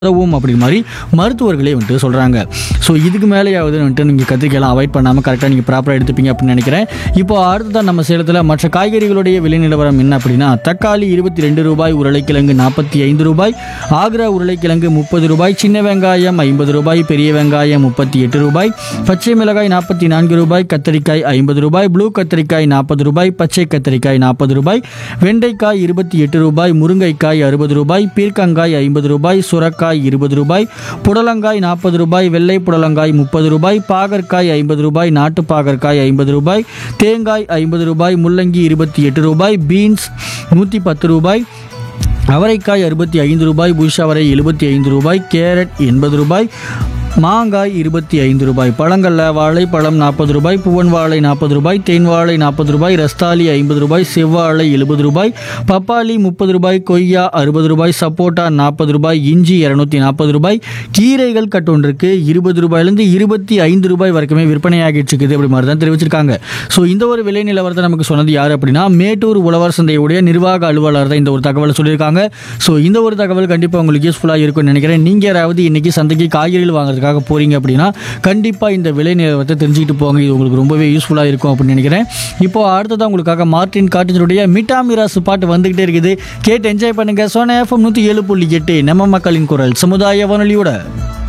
உதவும் அப்படி மாதிரி மருத்துவர்களே வந்துட்டு சொல்கிறாங்க ஸோ இதுக்கு மேலேயாவது வந்துட்டு நீங்கள் கத்திரிக்காயெல்லாம் அவாய்ட் பண்ணாமல் கரெக்டாக நீங்கள் ப்ராப்பராக எடுத்துப்பீங்க அப்படின்னு நினைக்கிறேன் இப்போ அடுத்ததான் நம்ம சேலத்தில் மற்ற காய்கறிகளுடைய விலை நிலவரம் என்ன அப்படின்னா தக்காளி இருபத்தி ரெண்டு ரூபாய் உருளைக்கிழங்கு நாற்பத்தி ஐந்து ரூபாய் ஆக்ரா உருளைக்கிழங்கு முப்பது ரூபாய் சின்ன வெங்காயம் ஐம்பது ரூபாய் பெரிய வெங்காயம் முப்பத்தி எட்டு ரூபாய் பச்சை மிளகாய் நாற்பத்தி நான்கு ரூபாய் கத்தரிக்காய் ஐம்பது ரூபாய் ப்ளூ கத்தரிக்காய் நாற்பது ரூபாய் பச்சை கத்தரிக்காய் நாற்பது ரூபாய் வெண்டைக்காய் இருபத்தி எட்டு ரூபாய் முருங்கைக்காய் அறுபது ரூபாய் பீர்க்கங்காய் ஐம்பது ரூபாய் சுரக்காய் இருபது ரூபாய் புடலங்காய் நாற்பது ரூபாய் வெள்ளை புடலங்காய் முப்பது ரூபாய் பாகற்காய் ஐம்பது ரூபாய் நாட்டு பாகற்காய் ஐம்பது ரூபாய் தேங்காய் ஐம்பது ரூபாய் முள்ளங்கி இருபத்தி எட்டு ரூபாய் பீன்ஸ் நூற்றி பத்து ரூபாய் அவரைக்காய் அறுபத்தி ஐந்து ரூபாய் புஷ் அவரை எழுபத்தி ஐந்து ரூபாய் கேரட் எண்பது ரூபாய் மாங்காய் இருபத்தி ஐந்து ரூபாய் பழங்கள்ல வாழைப்பழம் நாற்பது ரூபாய் பூவன் வாழை நாற்பது ரூபாய் தேன் வாழை நாற்பது ரூபாய் ரஸ்தாலி ஐம்பது ரூபாய் செவ்வாழை எழுபது ரூபாய் பப்பாளி முப்பது ரூபாய் கொய்யா அறுபது ரூபாய் சப்போட்டா நாற்பது ரூபாய் இஞ்சி இரநூத்தி நாற்பது ரூபாய் கீரைகள் கட்டொன்றுக்கு இருபது ரூபாயிலேருந்து இருபத்தி ஐந்து ரூபாய் வரைக்குமே விற்பனையாகிட்டு இருக்குது அப்படி மாதிரி தான் தெரிவிச்சிருக்காங்க ஸோ இந்த ஒரு விலை நிலவரத்தை நமக்கு சொன்னது யார் அப்படின்னா மேட்டூர் உழவர் சந்தையுடைய நிர்வாக அலுவலர் தான் இந்த ஒரு தகவலை சொல்லியிருக்காங்க ஸோ இந்த ஒரு தகவல் கண்டிப்பாக உங்களுக்கு யூஸ்ஃபுல்லாக இருக்கும்னு நினைக்கிறேன் நீங்கள் யாராவது இன்னைக்கு சந்தைக்கு காய்கறிகள் வாங்குறதுக்காக போறீங்க அப்படின்னா கண்டிப்பாக இந்த விலை நிலவரத்தை தெரிஞ்சுக்கிட்டு போங்க இது உங்களுக்கு ரொம்பவே யூஸ்ஃபுல்லாக இருக்கும் அப்படின்னு நினைக்கிறேன் இப்போ அடுத்ததான் உங்களுக்காக மார்டின் காட்டினுடைய மிட்டா மிராசு பாட்டு வந்துகிட்டே இருக்குது கேட்டு என்ஜாய் பண்ணுங்க சோனா எஃப்எம் நூற்றி ஏழு புள்ளி எட்டு நம்ம மக்களின் குரல் சமுதாய வானொலியோட